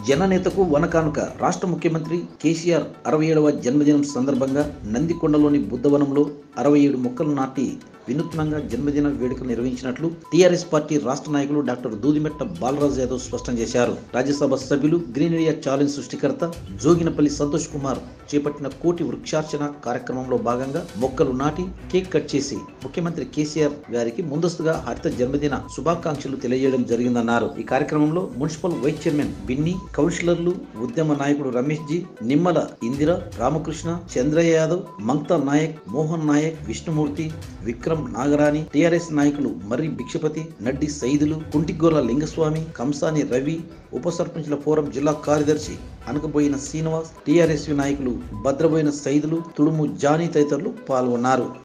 జననేతకు వనకానుక రాష్ట్ర ముఖ్యమంత్రి కేసీఆర్ అరవై ఏడవ జన్మదినం సందర్భంగా నందికొండలోని బుద్ధవనంలో అరవై ఏడు మొక్కలు నాటి వినూత్నంగా జన్మదిన వేడుకలు నిర్వహించినట్లు టీఆర్ఎస్ పార్టీ రాష్ట్ర నాయకులు డాక్టర్ దూదిమెట్ట బాలరాజు యాదవ్ స్పష్టం చేశారు రాజ్యసభ సభ్యులు గ్రీన్ ఇండియా ఛాలెంజ్ సృష్టికర్త జోగినపల్లి సంతోష్ కుమార్ చేపట్టిన కోటి వృక్షార్చన కార్యక్రమంలో భాగంగా మొక్కలు నాటి కేక్ కట్ చేసి ముఖ్యమంత్రి కేసీఆర్ గారికి ముందస్తుగా హరిత జన్మదిన శుభాకాంక్షలు తెలియజేయడం జరిగిందన్నారు ఈ కార్యక్రమంలో మున్సిపల్ వైస్ చైర్మన్ బిన్ని కౌన్సిలర్లు ఉద్యమ నాయకుడు రమేష్ జీ నిమ్మల ఇందిర రామకృష్ణ చంద్రయ్య యాదవ్ మంక్తా నాయక్ మోహన్ నాయక్ విష్ణుమూర్తి విక్రమ్ నాగరాణి టిఆర్ఎస్ నాయకులు మర్రి భిక్షపతి నడ్డి సైదులు కుంటిగోల లింగస్వామి కంసాని రవి ఉప సర్పంచ్ల ఫోరం జిల్లా కార్యదర్శి అనకబోయిన శ్రీనివాస్ టిఆర్ఎస్ నాయకులు భద్రబోయిన సైదులు తుడుము జానీ తదితరులు పాల్గొన్నారు